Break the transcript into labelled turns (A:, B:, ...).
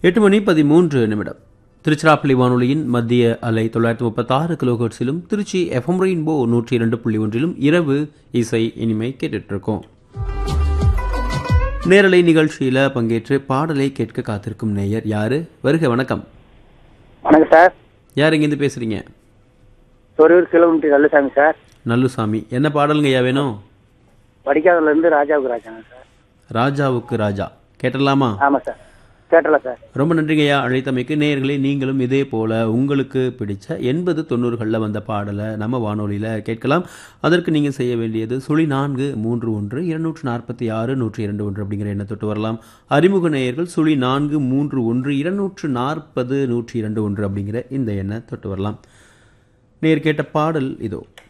A: எட்டு மணி பதிமூன்று நிமிடம் திருச்சிராப்பள்ளி வானொலியின் மத்திய அலை தொள்ளாயிரத்தி முப்பத்தாறு கிலோஹெர்ட்ஸிலும் திருச்சி எஃப்எம் ரெயின்போ நூற்றி இரண்டு புள்ளி ஒன்றிலும் இரவு இசை இனிமை கேட்டுட்டு இருக்கோம் நேரலை நிகழ்ச்சியில பங்கேற்று பாடலை கேட்க காத்திருக்கும் நேயர் யாரு வருக வணக்கம்
B: வணக்கம் சார்
A: யார் இங்கேருந்து பேசுறீங்க
B: சொரூர் கிலோமீட்டர் நல்லசாமி சார்
A: நல்லுசாமி என்ன பாடலுங்க ஐயா வேணும்
B: படிக்காததுல இருந்து ராஜாவுக்கு ராஜாங்க சார்
A: ராஜாவுக்கு ராஜா கேட்டலாமா
B: ஆமா சார் கேட்டல சார்
A: ரொம்ப நன்றிங்க ஐயா அழைத்தமைக்கு நேயர்களே நீங்களும் இதே போல உங்களுக்கு பிடிச்ச எண்பது தொண்ணூறுகளில் வந்த பாடலை நம்ம வானொலியில் கேட்கலாம் அதற்கு நீங்கள் செய்ய வேண்டியது சுழி நான்கு மூன்று ஒன்று இருநூற்று நாற்பத்தி ஆறு நூற்றி இரண்டு ஒன்று அப்படிங்கிற எண்ணை தொட்டு வரலாம் அறிமுக நேயர்கள் சுழி நான்கு மூன்று ஒன்று இருநூற்று நாற்பது நூற்றி இரண்டு ஒன்று அப்படிங்கிற இந்த எண்ணை தொட்டு வரலாம் நேர் கேட்ட பாடல் இதோ